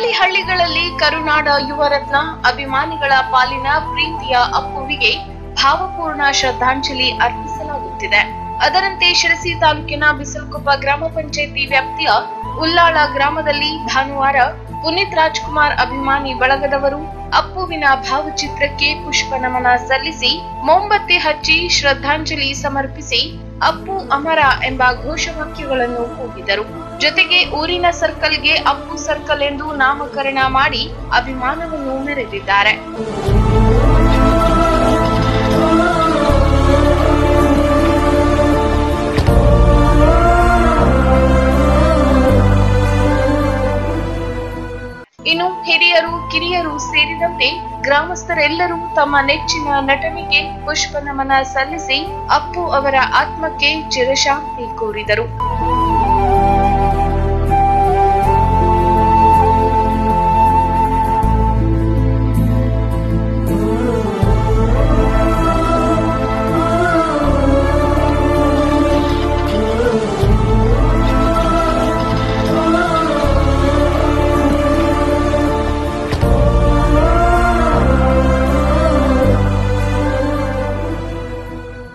ಹಳ್ಳಿ ಹಳ್ಳಿಗಳಲ್ಲಿ ಕರುನಾಡ ಯುವರತ್ನ ಅಭಿಮಾನಿಗಳ ಪಾಲಿನ ಪ್ರೀತಿಯ ಅಪ್ಪುವಿಗೆ ಭಾವಪೂರ್ಣ ಶ್ರದ್ಧಾಂಜಲಿ ಅರ್ಪಿಸಲಾಗುತ್ತಿದೆ ಅದರಂತೆ ಶಿರಸಿ ತಾಲೂಕಿನ ಬಿಸಲಕೊಪ್ಪ ಗ್ರಾಮ ಪಂಚಾಯಿತಿ ವ್ಯಾಪ್ತಿಯ ಉಲ್ಲಾಳ ಗ್ರಾಮದಲ್ಲಿ ಭಾನುವಾರ ಪುನೀತ್ ರಾಜ್ಕುಮಾರ್ ಅಭಿಮಾನಿ ಬಳಗದವರು ಅಪ್ಪುವಿನ ಭಾವಚಿತ್ರಕ್ಕೆ ಪುಷ್ಪ ನಮನ ಸಲ್ಲಿಸಿ ಮೊಂಬತ್ತಿ ಹಚ್ಚಿ ಶ್ರದ್ಧಾಂಜಲಿ ಸಮರ್ಪಿಸಿ ಅಪ್ಪು ಅಮರ ಎಂಬ ಘೋಷವಾಕ್ಯಗಳನ್ನು ಕೂಗಿದರು ಜೊತೆಗೆ ಊರಿನ ಸರ್ಕಲ್ಗೆ ಅಪ್ಪು ಸರ್ಕಲ್ ಎಂದು ನಾಮಕರಣ ಮಾಡಿ ಅಭಿಮಾನವನ್ನು ಮೆರೆದಿದ್ದಾರೆ ಇನ್ನು ಹಿರಿಯರು ಕಿರಿಯರು ಸೇರಿದಂತೆ ಗ್ರಾಮಸ್ಥರೆಲ್ಲರೂ ತಮ್ಮ ನೆಚ್ಚಿನ ನಟನಿಗೆ ಪುಷ್ಪ ನಮನ ಸಲ್ಲಿಸಿ ಅಪ್ಪು ಅವರ ಆತ್ಮಕ್ಕೆ ಚಿರಶಾಂತಿ ಕೋರಿದರು